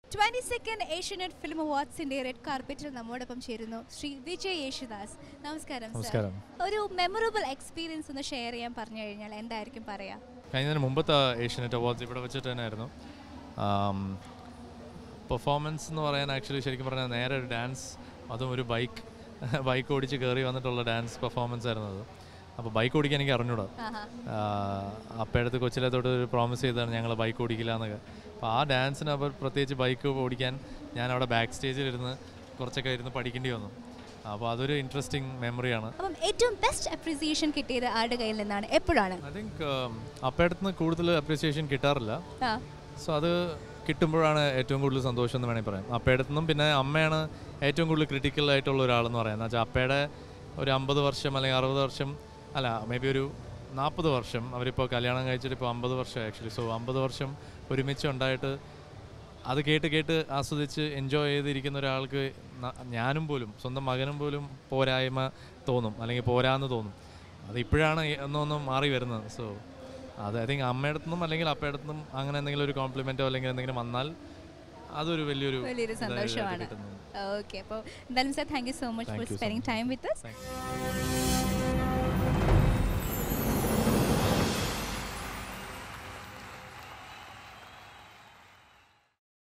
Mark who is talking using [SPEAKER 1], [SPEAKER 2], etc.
[SPEAKER 1] Twenty second Asianet film അവാർഡ്സിന്റെ red കാർപ്പറ്റിൽ നമ്മോടൊപ്പം ചേരുന്നു ശ്രീ വിജയ് യേശുദാസ് നമസ്കാരം sir.
[SPEAKER 2] നമസ്കാരം.
[SPEAKER 1] ഒരു മെമ്മറബിൾ എക്സ്പീരിയൻസ് ഒന്ന് ഷെയർ ചെയ്യാൻ പറഞ്ഞു കഴിഞ്ഞാൽ എന്തായിരിക്കും പറയാ
[SPEAKER 2] കഴിഞ്ഞതിന് മുമ്പത്തെ ഏഷ്യനെറ്റ് അവാർഡ്സ് ഇവിടെ വെച്ചിട്ട് തന്നെയായിരുന്നു പെർഫോമൻസ് എന്ന് പറയാൻ ആക്ച്വലി ശരിക്കും പറഞ്ഞാൽ നേരെ ഒരു ഡാൻസ് അതും ഒരു ബൈക്ക് ബൈക്ക് ഓടിച്ച് കയറി വന്നിട്ടുള്ള ഡാൻസ് പെർഫോമൻസ് ആയിരുന്നു അത് അപ്പോൾ ബൈക്ക് ഓടിക്കാൻ എനിക്ക് അറിഞ്ഞൂടാ
[SPEAKER 1] ആഹാ.
[SPEAKER 2] അപ്പോഴത്തെ കൊച്ചിലെ തൊട്ട് ഒരു പ്രോമിസ് ചെയ്താണ് ഞങ്ങൾ ബൈക്ക് ഓടിക്കില്ല എന്നൊക്കെ അപ്പോൾ ആ ഡാൻസിന് അപ്പോൾ പ്രത്യേകിച്ച് ബൈക്ക് ഓടിക്കാൻ ഞാൻ അവിടെ ബാക്ക് സ്റ്റേജിലിരുന്ന് കുറച്ചൊക്കെ ഇരുന്ന് പഠിക്കേണ്ടി വന്നു അപ്പോൾ അതൊരു ഇൻട്രസ്റ്റിംഗ് മെമ്മറിയാണ്
[SPEAKER 1] അപ്പം ഏറ്റവും ബെസ്റ്റ് അപ്രീസിയേഷൻ കിട്ടിയത് ആരുടെ കയ്യിൽ നിന്നാണ് എപ്പോഴാണ്
[SPEAKER 2] ഐ തിങ്ക് അപ്പേടത്ത് നിന്ന് കൂടുതൽ അപ്രിസിയേഷൻ കിട്ടാറില്ല
[SPEAKER 1] ആ
[SPEAKER 2] സോ അത് കിട്ടുമ്പോഴാണ് ഏറ്റവും കൂടുതൽ സന്തോഷം എന്ന് വേണമെങ്കിൽ പറയാം അപ്പയുടെ നിന്നും പിന്നെ അമ്മയാണ് ഏറ്റവും കൂടുതൽ ക്രിട്ടിക്കൽ ആയിട്ടുള്ള ഒരാളെന്ന് പറയുന്നത് വെച്ചാൽ അപ്പയുടെ ഒരു അമ്പത് വർഷം അല്ലെങ്കിൽ അറുപത് വർഷം അല്ല മേ ബി ഒരു നാൽപ്പത് വർഷം അവരിപ്പോൾ കല്യാണം കഴിച്ചിട്ട് ഇപ്പോൾ അമ്പത് വർഷം ആക്ച്വലി സോ അമ്പത് വർഷം ഒരുമിച്ച് ഉണ്ടായിട്ട് അത് കേട്ട് കേട്ട് ആസ്വദിച്ച് എൻജോയ് ചെയ്തിരിക്കുന്ന ഒരാൾക്ക് ന- ഞാനും പോലും സ്വന്തം മകനും പോലും പോരായ്മ തോന്നും അല്ലെങ്കിൽ പോരാന്ന് തോന്നും അത് ഇപ്പോഴാണ് ഒന്നൊന്നും മാറി വരുന്നത് സോ അത് ഐ തിങ്ക് അമ്മയുടെ നിന്നും അല്ലെങ്കിൽ അപ്പയുടെ നിന്നും അങ്ങനെ എന്തെങ്കിലും ഒരു കോംപ്ലിമെൻറ്റോ അല്ലെങ്കിൽ എന്തെങ്കിലും വന്നാൽ അതൊരു വലിയൊരു
[SPEAKER 1] വലിയൊരു
[SPEAKER 2] ഇതായിട്ട്
[SPEAKER 1] സന്തോഷമാണ്
[SPEAKER 2] കിട്ടുന്നു.
[SPEAKER 1] ഓക്കെ അപ്പോൾ എന്തായാലും sir thank you so much for
[SPEAKER 2] Thank you so
[SPEAKER 1] spending time with
[SPEAKER 2] Thank you.